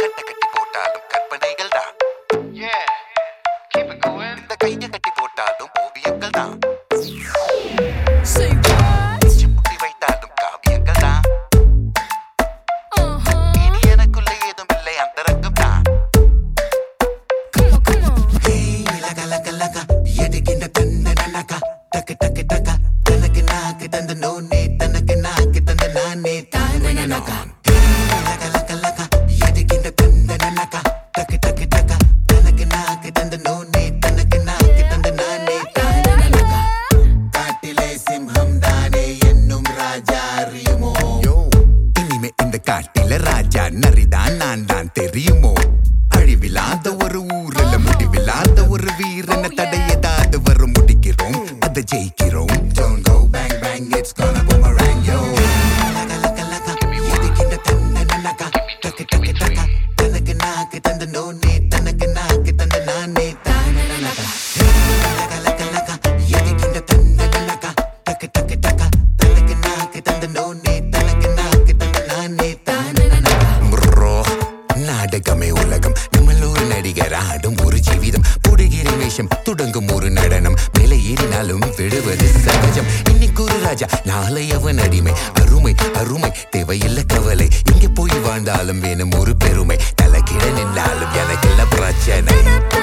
கட்ட கட்டி போட்டாலும் கற்பனைகள் தான் Yeah, keep it going. இந்த கைய கட்டி போட்டாலும் ஓவியங்கள் தான் Say what? சிப்பி வைத்தாலும் காவியங்கள் தான் Uh-huh. இனி எனக்குள்ள ஏதும் இல்லை அந்தரங்கம் தான் Come on, come on. லக லக லக எதுக்கின்ற தந்த நனக டக்கு டக்கு டக்க தனக்கு நாக்கு தந்த நோனே தனக்கு நாக்கு தந்த நானே தானே நனக லக லக லக எதுக்கின்ற தந்த நனக டக்கு டக்கு டக்க தனக்கு நாக்கு தந்த நோனே தனக்கு நாக்கு தந்த நானே தானே நனக காட்டிலே சிம்ஹம் தானே என்னும் ராஜா அறியுமோ இனிமே இந்த காட்டில ராஜா நரிதான் நான் தான் தெரியுமோ அழிவில்லாத ஒரு ஊர்ல முடிவில்லாத ஒரு வீரனை தடையதாது வர முடிக்கிறோம் அதை ஜெயிக்கிறோம் Don't go bang bang it's gonna boomerang yo லக லக லக எதுக்கின்ற தந்த நனக டக்கு டக்கு டக்க தனக்கு நாக்கு தந்த நோனே தனக்கு நாக்கு தந்த நானே தானே நனக லக லக லக எதுக்கின்ற தந்த நனக டக்கு டக்கு டக்க தனக்கு நாக்கு தந்த நோனே தனக்கு நாக்கு தந்த நானே தானே நனக ப்ரோ நாடகமே உலகம் நம்மள ஒரு நடிகர் ஆடும் ஒரு ஜீவிதம் புடுகிற வேஷம் தொடங்கும் ஒரு நடனம் மேலே ஏறினாலும் விடுவது சகஜம் இன்னைக்கு ஒரு ராஜா நாளை அவன் அடிமை அருமை அருமை தேவையில்லை கவலை இங்க போய் வாழ்ந்தாலும் வேணும் ஒரு பெருமை தலைக்கிட நின்றாலும் எனக்கு என்ன பிரச்சனை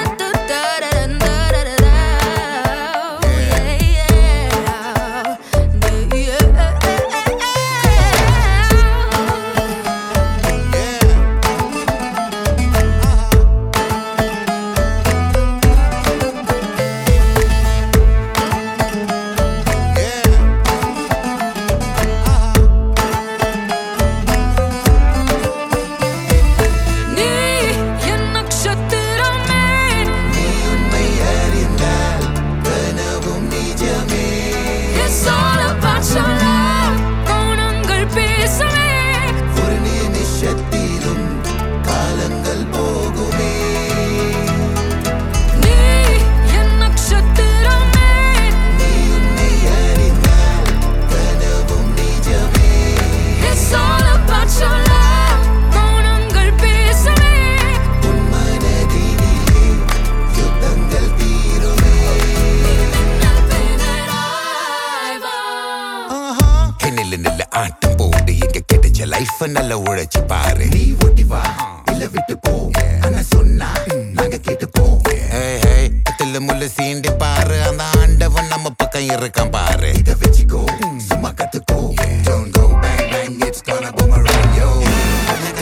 நீ என் நட்சத்திரமே It's all about your love. கவுனங்கள் பேசவே ஒரு நிமிஷத்திலும் காலங்கள் போகுமே நீ என் நட்சத்திரமே கனவும் நிஜமே It's all about your love. கவுனங்கள் பேசவே உன் மனதினிலே யுத்தங்கள் தீருமே மின்னல் பெயராய் வா. நில்ல நில்ல ஆட்டம் போடு இங்க கிடைச்ச லைஃப் நல்ல உழைச்சு பாரு நீ ஓட்டி வா இல்ல விட்டு போ அண்ணா சொன்னா நாங்க கேட்டு போ தில்ல முள்ள சீண்டி பாரு அந்த ஆண்டவன் நம்ம பக்கம் இருக்கான் பாரு இத வச்சுக்கோ சும்மா கத்துக்கோ Don't go bang bang it's gonna boomerang yo